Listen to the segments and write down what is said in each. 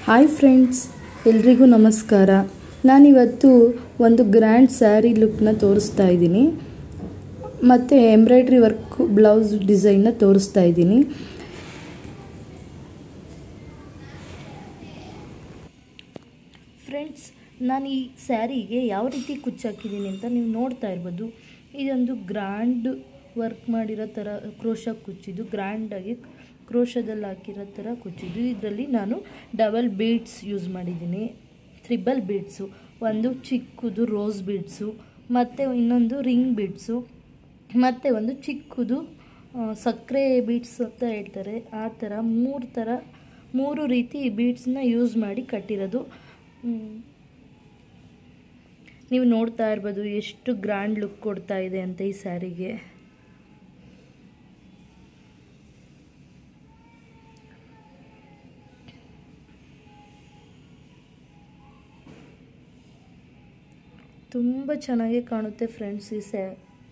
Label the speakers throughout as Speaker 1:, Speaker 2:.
Speaker 1: hi friends ಎಲ್ರಿಗೂ ನಮಸ್ಕಾರ ನಾನಿವತ್ತು ಒಂದು ಗ್ರ್ಯಾಂಡ್ ಸ್ಯಾರಿ ಲುಕ್ನ ತೋರಿಸ್ತಾ ಇದ್ದೀನಿ ಮತ್ತು ಎಂಬ್ರಾಯ್ಡ್ರಿ ವರ್ಕ್ ಬ್ಲೌಸ್ ಡಿಸೈನ್ನ ತೋರಿಸ್ತಾ ಇದ್ದೀನಿ ಫ್ರೆಂಡ್ಸ್ ನಾನು ಈ ಸ್ಯಾರಿಗೆ ಯಾವ ರೀತಿ ಕುಚ್ಚಾಕಿದ್ದೀನಿ ಅಂತ ನೀವು ನೋಡ್ತಾ ಇರ್ಬೋದು ಇದೊಂದು ಗ್ರ್ಯಾಂಡ್ ವರ್ಕ್ ಮಾಡಿರೋ ಥರ ಕ್ರೋಶ ಕುಚ್ಚಿದ್ದು ಗ್ರ್ಯಾಂಡಾಗಿ ಕ್ರೋಶದಲ್ಲಿ ಹಾಕಿರೋ ಥರ ಕುಚ್ಚಿದ್ದು ಇದರಲ್ಲಿ ನಾನು ಡಬಲ್ ಬೀಡ್ಸ್ ಯೂಸ್ ಮಾಡಿದ್ದೀನಿ ತ್ರಿಬಲ್ ಬೀಡ್ಸು ಒಂದು ಚಿಕ್ಕದು ರೋಸ್ ಬೀಡ್ಸು ಮತ್ತು ಇನ್ನೊಂದು ರಿಂಗ್ ಬೀಡ್ಸು ಮತ್ತು ಒಂದು ಚಿಕ್ಕದು ಸಕ್ಕರೆ ಬೀಡ್ಸ್ ಅಂತ ಹೇಳ್ತಾರೆ ಆ ಥರ ಮೂರು ಥರ ಮೂರು ರೀತಿ ಬೀಡ್ಸ್ನ ಯೂಸ್ ಮಾಡಿ ಕಟ್ಟಿರೋದು ನೀವು ನೋಡ್ತಾ ಇರ್ಬೋದು ಎಷ್ಟು ಗ್ರ್ಯಾಂಡ್ ಲುಕ್ ಕೊಡ್ತಾ ಇದೆ ಅಂತ ಈ ಸ್ಯಾರಿಗೆ ತುಂಬ ಚೆನ್ನಾಗಿ ಕಾಣುತ್ತೆ ಫ್ರೆಂಡ್ಸ್ ಈ ಸ್ಯಾ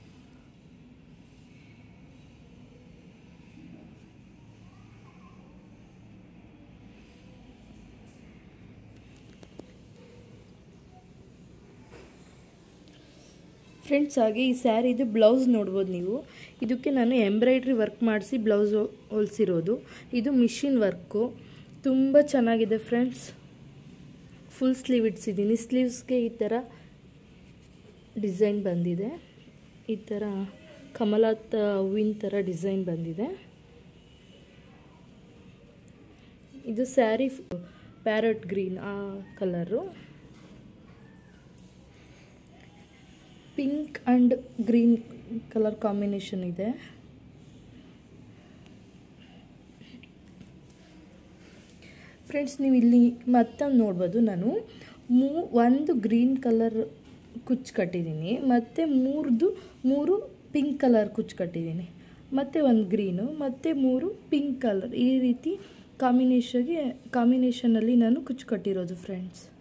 Speaker 1: ಫ್ರೆಂಡ್ಸ್ ಹಾಗೆ ಈ ಸ್ಯಾರಿದು ಬ್ಲೌಸ್ ನೋಡ್ಬೋದು ನೀವು ಇದಕ್ಕೆ ನಾನು ಎಂಬ್ರಾಯ್ಡ್ರಿ ವರ್ಕ್ ಮಾಡಿಸಿ ಬ್ಲೌಸ್ ಹೊಲಿಸಿರೋದು ಇದು ಮಿಷಿನ್ ವರ್ಕು ತುಂಬ ಚೆನ್ನಾಗಿದೆ ಫ್ರೆಂಡ್ಸ್ ಫುಲ್ ಸ್ಲೀವ್ ಇಡ್ಸಿದ್ದೀನಿ ಸ್ಲೀವ್ಸ್ಗೆ ಈ ಥರ ಡಿಸೈನ್ ಬಂದಿದೆ ಈ ಥರ ಕಮಲಾತ ಹೂವಿನ ಥರ ಡಿಸೈನ್ ಬಂದಿದೆ ಇದು ಸ್ಯಾರಿ ಪ್ಯಾರಟ್ ಗ್ರೀನ್ ಆ colour pink and green colour combination ಇದೆ ಫ್ರೆಂಡ್ಸ್ ನೀವು ಇಲ್ಲಿ ಮತ್ತೊಂದು ನೋಡ್ಬೋದು ನಾನು ಮೂ ಒಂದು ಗ್ರೀನ್ ಕಲರ್ ಕುಚ್ಚು ಕಟ್ಟಿದ್ದೀನಿ ಮತ್ತು ಮೂರ್ದು ಮೂರು ಪಿಂಕ್ ಕಲರ್ ಕುಚ್ಚು ಕಟ್ಟಿದ್ದೀನಿ ಮತ್ತು ಒಂದು ಗ್ರೀನು ಮತ್ತು ಮೂರು ಪಿಂಕ್ ಕಲರ್ ಈ ರೀತಿ ಕಾಂಬಿನೇಷನ್ಗೆ ಕಾಂಬಿನೇಷನಲ್ಲಿ ನಾನು ಕುಚ್ಚು ಕಟ್ಟಿರೋದು ಫ್ರೆಂಡ್ಸ್